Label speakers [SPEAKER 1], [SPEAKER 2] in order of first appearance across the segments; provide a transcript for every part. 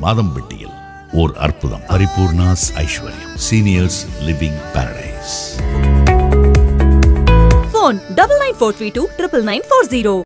[SPEAKER 1] மாதம்பட்டியில் ஓர் அற்புதம் Paripoorna's Aishwaryam seniors living paradise
[SPEAKER 2] phone double nine four three two triple nine four zero.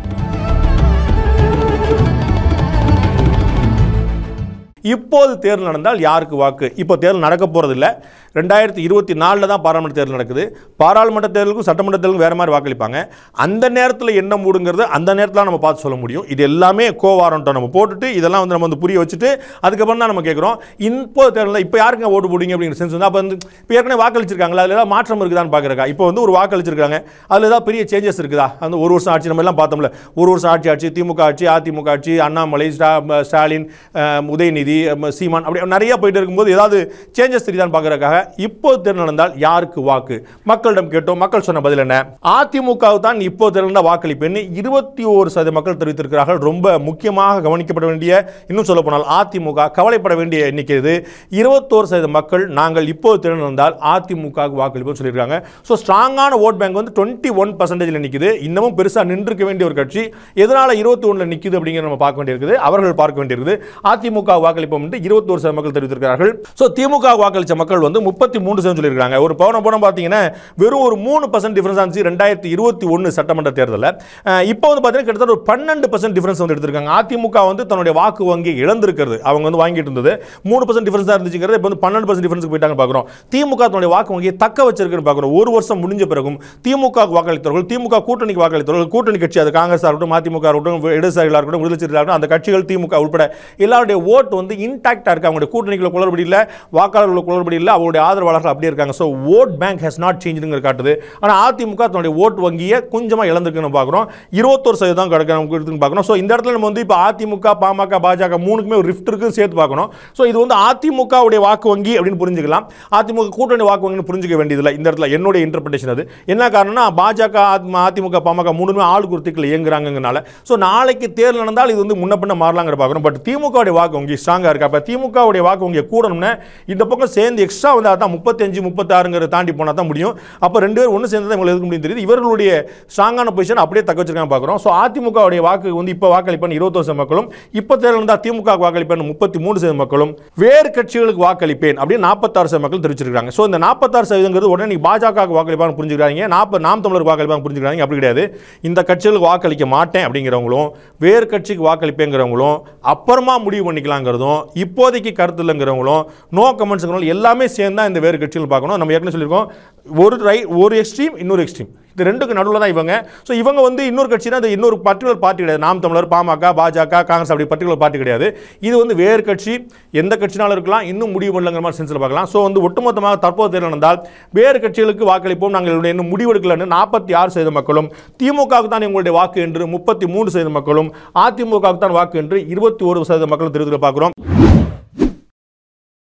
[SPEAKER 3] இப்போது தேர்தல் நடந்தால் யாருக்கு வாக்கு இப்போ தேர்தல் நடக்க போகிறதில்ல ரெண்டாயிரத்தி இருபத்தி நாலில் தான் பாராளுமன்ற தேர்தல் நடக்குது பாராளுமன்ற தேர்தலுக்கும் சட்டமன்ற தேர்தலுக்கும் வேறு மாதிரி வாக்களிப்பாங்க அந்த நேரத்தில் என்ன மூடுங்கிறது அந்த நேரத்தில் நம்ம பார்த்து சொல்ல முடியும் இது எல்லாமே கோவாரண்டம் நம்ம போட்டுட்டு இதெல்லாம் வந்து நம்ம வந்து புரிய வச்சுட்டு அதுக்கப்புறம் தான் நம்ம கேட்குறோம் இப்போ தேர்தலில் இப்போ யாருங்க ஓட்டு போடுங்க அப்படிங்கிற சென்ஸ் வந்து அப்போ வந்து இப்போ ஏற்கனவே வாக்களிச்சிருக்காங்களா அதில் ஏதாவது மாற்றம் இருக்குதான்னு பார்க்குறக்கா இப்போ வந்து ஒரு வாக்களிச்சிருக்காங்க அதில் ஏதாவது பெரிய சேஞ்சஸ் இருக்குதா அந்த ஒரு வருஷம் ஆட்சி நம்ம எல்லாம் பார்த்தோம்ல ஒரு வருஷம் ஆட்சி ஆட்சி திமுக ஆட்சி அதிமுக ஆட்சி அண்ணாமலை ஸ்டா ஸ்டாலின் அஹ், உதயநிதி அஹ், சீமான் அப்படி நிறைய போயிட்டு இருக்கும்போது ஏதாவது சேஞ்சஸ் தெரியுதான்னு பார்க்குறதுக்காக இப்போ தேர்தல் நடந்தால் யாருக்கு வாக்கு மக்களிடம் கேட்டோம் மக்கள் சொன்ன பதில் என்ன அதிமுக தான் இப்போ தேர்தல் வாக்களிப்புன்னு இருபத்தி ஒரு சதவீத மக்கள் தெரிவித்திருக்கிறார்கள் ரொம்ப முக்கியமாக கவனிக்கப்பட வேண்டிய இன்னும் சொல்ல போனால் அதிமுக கவலைப்பட வேண்டிய எண்ணிக்கை இது இருபத்தோரு சதவீத மக்கள் நாங்கள் இப்போது தேர்தல் நடந்தால் அதிமுக வாக்களிப்போம் சொல்லியிருக்காங்க ஸோ ஸ்ட்ராங்கான ஓட் பேங்க் வந்து டுவெண்ட்டி ஒன் பர்சன்டேஜில் நிற்குது இன்னமும் பெருசாக நின்றுக்க வேண்டிய ஒரு கட்சி எதனால் இருபத்தி ஒன்றில் நிற்குது அப்படிங்கிறத நம்ம பார்க்க வேண்டியிருக்குது அவர்கள் பார்க்க வேண்டியிருக்குது அதிமுக வாக்களிப்போம் என்று இருபத்தோரு சதவீத மக்கள் தெரிவித்திருக்கிறார்கள் ஸோ திமுக வாக்களித்த மக்கள் வந்து முப்பத்தி மூணு சதவீதம் சொல்லியிருக்காங்க ஒரு பவன பணம் பார்த்தீங்கன்னா வெறும் ஒரு மூணு பர்சன்ட் டிஃபரன்ஸ் ஆச்சு ரெண்டாயிரத்தி இருபத்தி ஒன்று சட்டமன்ற தேர்தலில் இப்போ வந்து பார்த்தீங்கன்னா கிட்டத்தட்ட ஒரு பன்னெண்டு பர்சன்ட் டிஃபரன்ஸ் வந்து எடுத்திருக்காங்க அதிமுக வந்து தன்னுடைய வாக்கு வங்கி இழந்திருக்கிறது அவங்க வந்து வாங்கிட்டு இருந்தது மூணு பர்சன்ட் டிஃபரன்ஸாக இருந்துச்சுங்கிறது இப்போ வந்து பன்னெண்டு பர்சன்ட் டிஃபரன்ஸ் போயிட்டாங்க பார்க்குறோம் திமுக தன்னுடைய வாக்கு வங்கியை தக்க வச்சிருக்குன்னு பார்க்குறோம் ஒரு வருஷம் முடிஞ்ச பிறகும் திமுக க்கு வாக்களித்தவர்கள் திமுக கூட்டணிக்கு வாக்களித்தவர்கள் கூட்டணி கட்சி அது காங்கிரஸ் இருக்கட்டும் மதிமுக இருக்கட்டும் இடதுசாரிகளாக இருக்கட்டும் விடுதலை சிறுத்தைகளாக இருக்கட்டும் அந்த கட்சிகள் திமுக உட்பட எல்லாருடைய ஓட்டு வந்து இன்டாக்டாக இருக்கு அவங்களுடைய கூட்டணிக்குள்ள குளறுபடி இல்லை வாக்காளர்கள் குளறுபடி இல்லை அவருடைய ஆதரவாளர்கள் அப்படியே இருக்காங்க so vote bank has not சேஞ்சுங்கிற காட்டுது ஆனால் அதிமுக தன்னுடைய ஓட்டு வங்கியை கொஞ்சமாக இழந்திருக்குன்னு பார்க்குறோம் இருபத்தொரு சதவீதம் கிடைக்கணும் பார்க்குறோம் ஸோ இந்த இடத்துல நம்ம வந்து இப்போ அதிமுக பாமக பாஜக மூணுக்குமே ஒரு ரிஃப்ட் இருக்குன்னு சேர்த்து பார்க்கணும் ஸோ இது வந்து அதிமுகவுடைய வாக்கு வங்கி அப்படின்னு புரிஞ்சுக்கலாம் அதிமுக கூட்டணி வாக்கு வங்கின்னு புரிஞ்சுக்க வேண்டியதில்லை இந்த இடத்துல என்னுடைய இன்டர்பிரேஷன் அது என்ன காரணம்னா பாஜக அதிம- அதிமுக பாமக மூணுமே ஆளுக்கு ஒரு திக்கில் இயங்குறாங்கனால ஸோ நாளைக்கு தேர்தல் நடந்தால் இது வந்து முன்ன பின்ன மாறலாங்கிற பார்க்குறோம் பட் திமுகவுடைய வாக்கு வங்கி ஸ்ட்ராங்காக இருக்கு அப்போ திமுகவுடைய வாக்கு வங்கியை கூடணும்னா இந்த பக்கம் சேர்ந்து எக்ஸ்ட்ரா வந்து அதான் முப்பத்தஞ்சு முப்பத்தாறுங்கிறத தாண்டி போனால் தான் முடியும் அப்போ ரெண்டு பேரும் ஒன்று சேர்ந்து தான் இவங்களுக்கு எதுக்கு முடியும் தெரியுது இவர்களுடைய ஸ்ட்ராங்கான பொசிஷன் அப்படியே தக்க வச்சிருக்காங்க பார்க்குறோம் ஸோ அதிமுகவுடைய வாக்கு வந்து இப்போ வாக்களிப்பேன் இருபத்தொரு சதவீத மக்களும் இப்போ தேர்தல் இருந்தால் திமுக வாக்களிப்பேன் முப்பத்தி மூணு சதவீத மக்களும் வேறு கட்சிகளுக்கு வாக்களிப்பேன் அப்படின்னு நாற்பத்தாறு சதவீத மக்கள் தெரிவிச்சிருக்காங்க ஸோ இந்த நாற்பத்தாறு சதவீதங்கிறது உடனே நீ பாஜக வாக்களிப்பான்னு புரிஞ்சுக்கிறாங்க நாற்பது நாம் தமிழருக்கு வாக்களிப்பான்னு புரிஞ்சுக்கிறாங்க அப்படி கிடையாது இந்த கட்சிகளுக்கு வாக்களிக்க மாட்டேன் அப்படிங்கிறவங்களும் வேறு கட்சிக்கு வாக்களிப்பேங்கிறவங்களும் அப்புறமா முடிவு பண்ணிக்கலாங்கிறதும் இப்போதைக்கு கருத்து இல்லைங்கிறவங்களும் நோ கமெண்ட்ஸுங்கிறவங்களும் எல்லாமே சேர்ந்து தான் இந்த வேறு கட்சிகள் பார்க்கணும் நம்ம ஏற்கனவே சொல்லியிருக்கோம் ஒரு ரை ஒரு எக்ஸ்ட்ரீம் இன்னொரு எக்ஸ்ட்ரீம் இது ரெண்டுக்கு நடுவில் தான் இவங்க ஸோ இவங்க வந்து இன்னொரு கட்சினா அது இன்னொரு பர்டிகுலர் பார்ட்டி கிடையாது நாம் தமிழர் பாமக பாஜக காங்கிரஸ் அப்படி பர்டிகுலர் பார்ட்டி கிடையாது இது வந்து வேறு கட்சி எந்த கட்சினாலும் இருக்கலாம் இன்னும் முடிவு பண்ணலங்கிற மாதிரி சென்ஸில் பார்க்கலாம் ஸோ வந்து ஒட்டுமொத்தமாக தற்போது தேர்தல் நடந்தால் வேறு கட்சிகளுக்கு வாக்களிப்போம் நாங்கள் இன்னும் முடிவெடுக்கலன்னு நாற்பத்தி ஆறு சதவீத மக்களும் திமுகவுக்கு தான் எங்களுடைய வாக்கு என்று முப்பத்தி மூணு சதவீத மக்களும் அதிமுகவுக்கு தான் வாக்கு என்று இருபத்தி ஒரு சதவீத மக்களும் தெரிவித்து பார்க்குறோம்